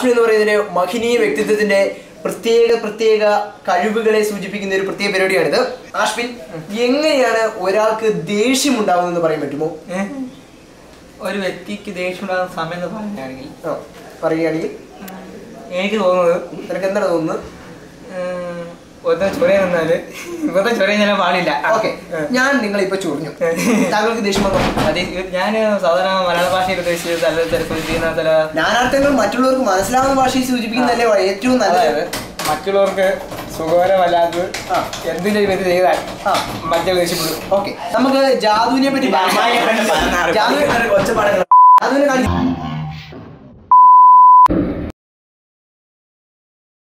ആഷ്മി എന്ന് പറയുന്നതിന് മഹനീയ വ്യക്തിത്വത്തിന്റെ പ്രത്യേക പ്രത്യേക കഴിവുകളെ സൂചിപ്പിക്കുന്ന ഒരു പ്രത്യേക പരിപാടിയാണിത് ആഷ്മിൻ എങ്ങനെയാണ് ഒരാൾക്ക് ദേഷ്യം ഉണ്ടാവുന്നതെന്ന് പറയാൻ പറ്റുമോ ഏ? ഒരു വ്യക്തിക്ക് ദേഷ്യമുണ്ടാകുന്ന സമയം എന്ന് പറയുകയാണെങ്കിൽ ആ, പറയുകയാണെങ്കിൽ എനിക്ക് തോന്നുന്നത് നിനക്ക് എന്താണ് തോന്നുന്നത് ഉം, ഒരുത്തൻ ചൊരയിൽ നിന്നാല് ഇവരുടെ ചൊരയിൽ ഞാൻ പാടില്ല ഓക്കെ ഞാൻ നിങ്ങളെ ഇപ്പൊ ചൊറിഞ്ഞു താങ്കൾക്ക് ദേഷ്യം വന്നോ അത് ഞാൻ സാധാരണ മലയാള ഭാഷയിൽ ഉദ്ദേശിച്ചത് ചില ചിലപ്പോൾ ചെയ്യുന്ന ചില നാനാർത്ഥങ്ങൾ മറ്റുള്ളവർക്ക് മനസ്സിലാവുന്ന ഭാഷയിൽ സൂചിപ്പിക്കുന്നതല്ലേ ഏറ്റവും നല്ലത് അതായത് മറ്റുള്ളവർക്ക് സുഖകരമല്ലാത്തത് ആ. എന്തിനും ഇത് ചെയ്താൽ ആ മറ്റേ ദേഷ്യപ്പെടും ഓക്കെ നമുക്ക് ജാദുവിനെ പറ്റി പറയാം. ജാദു- ജാദുവിനെ കാണിക്കാം